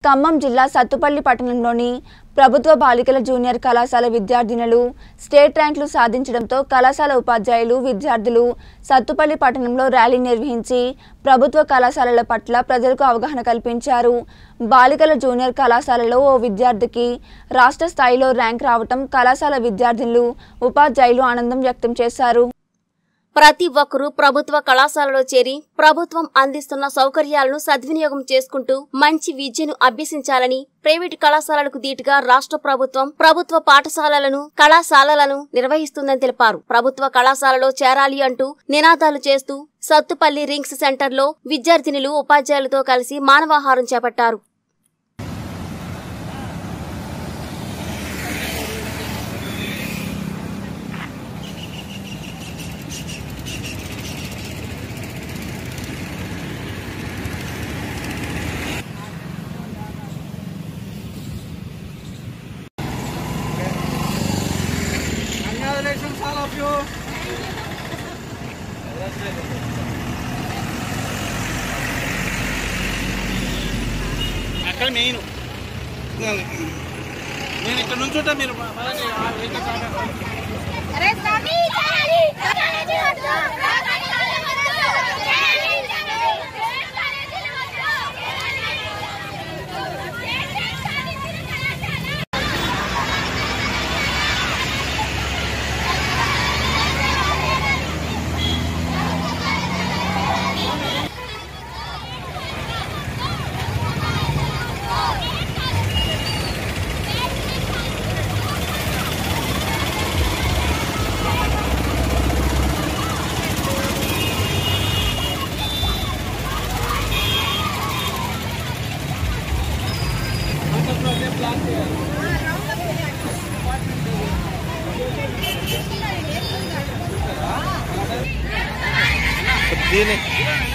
ఖమ్మం జిల్లా సత్తుపల్లి పట్టణంలోని ప్రభుత్వ బాలికల జూనియర్ కళాశాల విద్యార్థినులు స్టేట్ ర్యాంకులు సాధించడంతో కళాశాల ఉపాధ్యాయులు విద్యార్థులు సత్తుపల్లి పట్టణంలో ర్యాలీ నిర్వహించి ప్రభుత్వ కళాశాలల పట్ల ప్రజలకు అవగాహన కల్పించారు బాలికల జూనియర్ కళాశాలలో ఓ విద్యార్థికి రాష్ట్ర స్థాయిలో ర్యాంక్ రావటం కళాశాల విద్యార్థినులు ఉపాధ్యాయులు ఆనందం వ్యక్తం చేశారు ప్రతి ఒక్కరూ ప్రభుత్వ కళాశాలలో చేరి ప్రభుత్వం అందిస్తున్న సౌకర్యాలను సద్వినియోగం చేసుకుంటూ మంచి విద్యను అభ్యసించాలని ప్రైవేటు కళాశాలలకు దీటుగా రాష్ట్ర ప్రభుత్వం ప్రభుత్వ పాఠశాలలను కళాశాలలను నిర్వహిస్తుందని తెలిపారు ప్రభుత్వ కళాశాలలో చేరాలి అంటూ నినాదాలు చేస్తూ సత్తుపల్లి రింగ్స్ సెంటర్లో విద్యార్థినులు ఉపాధ్యాయులతో కలిసి మానవాహారం చేపట్టారు Congratulations, all of you. అక్కడ మెయిన్ నేను ఇక్కడ నుంచి ఉంటా మీరు మనకి ఆ వెహికల్ కావాలి. అరే స్వామి చాలి కాలేజీ వద్దు కాలేజీ వద్దు చాలి కాలేజీ వద్దు దీని